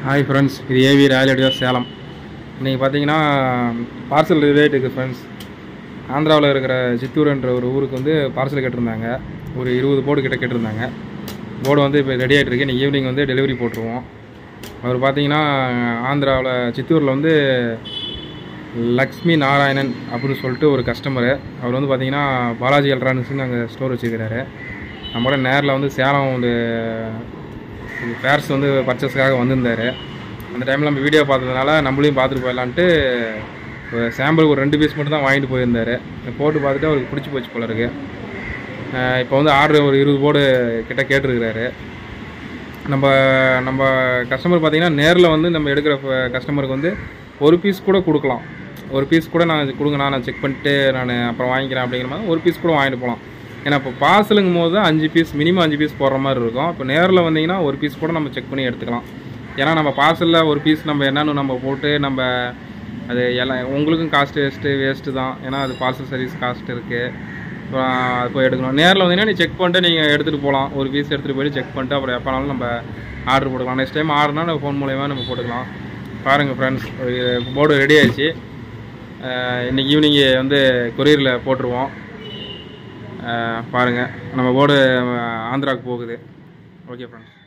hi friends இது AV royal video Salem இன்றைக்கி பார்த்தீங்கன்னா பார்சல் ரிலேட்டுக்கு ஃப்ரெண்ட்ஸ் ஆந்திராவில் இருக்கிற சித்தூர்ன்ற ஒரு ஊருக்கு வந்து பார்சல் கேட்டிருந்தாங்க ஒரு இருபது போர்டு கிட்ட கேட்டிருந்தாங்க போர்டு வந்து இப்போ ரெடி ஆகிட்டு இருக்கு இன்னைக்கு ஈவினிங் வந்து டெலிவரி போட்டுருவோம் அவர் பார்த்தீங்கன்னா ஆந்திராவில் சித்தூரில் வந்து லக்ஷ்மி நாராயணன் அப்படின்னு சொல்லிட்டு ஒரு கஸ்டமரு அவர் வந்து பார்த்தீங்கன்னா பாலாஜி எலக்ட்ரானிக்ஸ்னு அங்கே ஸ்டோர் வச்சுருக்கிறாரு நம்மளோட நேரில் வந்து சேலம் வந்து பேர்ஸ் வந்து பர்ச்சேஸ்க்காக வந்திருந்தார் அந்த டைமில் நம்ம வீடியோ பார்த்ததுனால நம்மளையும் பார்த்துட்டு போயிடலான்ட்டு ஒரு சாம்பிள் ஒரு ரெண்டு பீஸ் மட்டும் தான் வாங்கிட்டு போயிருந்தார் போட்டு பார்த்துட்டு அவருக்கு பிடிச்சி போச்சு போல இருக்கு இப்போ வந்து ஆர்டர் ஒரு இருபது போர்டு கிட்ட கேட்டிருக்கிறாரு நம்ம நம்ம கஸ்டமர் பார்த்தீங்கன்னா நேரில் வந்து நம்ம எடுக்கிற கஸ்டமருக்கு வந்து ஒரு பீஸ் கூட கொடுக்கலாம் ஒரு பீஸ் கூட நான் கொடுங்கண்ணா நான் செக் பண்ணிட்டு நான் அப்புறம் வாங்கிக்கிறேன் அப்படிங்கிற மாதிரி ஒரு பீஸ் கூட வாங்கிட்டு போகலாம் ஏன்னா இப்போ பார்சலுங்கும் போது தான் அஞ்சு பீஸ் மினிமம் அஞ்சு பீஸ் போடுற மாதிரி இருக்கும் இப்போ நேரில் வந்தீங்கன்னா ஒரு பீஸ் கூட நம்ம செக் பண்ணி எடுத்துக்கலாம் ஏன்னா நம்ம பார்சலில் ஒரு பீஸ் நம்ம என்னன்னு நம்ம போட்டு நம்ம அது எல்லாம் உங்களுக்கும் காஸ்ட் வேஸ்ட்டு வேஸ்ட்டு தான் ஏன்னா அது பார்சல் சர்வீஸ் காஸ்ட் இருக்குது அது போய் எடுக்கணும் நேரில் வந்தீங்கன்னா நீ செக் பண்ணிட்டு நீங்கள் எடுத்துகிட்டு போகலாம் ஒரு பீஸ் எடுத்துகிட்டு போயிட்டு செக் பண்ணிட்டு அப்புறம் எப்போனாலும் நம்ம ஆர்டர் போட்டுக்கலாம் நெக்ஸ்ட் டைம் ஆர்டர்னா நம்ம ஃபோன் மூலயமா நம்ம போட்டுக்கலாம் பாருங்கள் ஃப்ரெண்ட்ஸ் போர்டு ரெடி ஆயிடுச்சு இன்றைக்கி ஈவினிங் வந்து கொரியரில் போட்டுருவோம் பாருங்கள் நம்ம போர்டு ஆந்திராவுக்கு போகுது ஓகே ஃப்ரெண்ட்ஸ்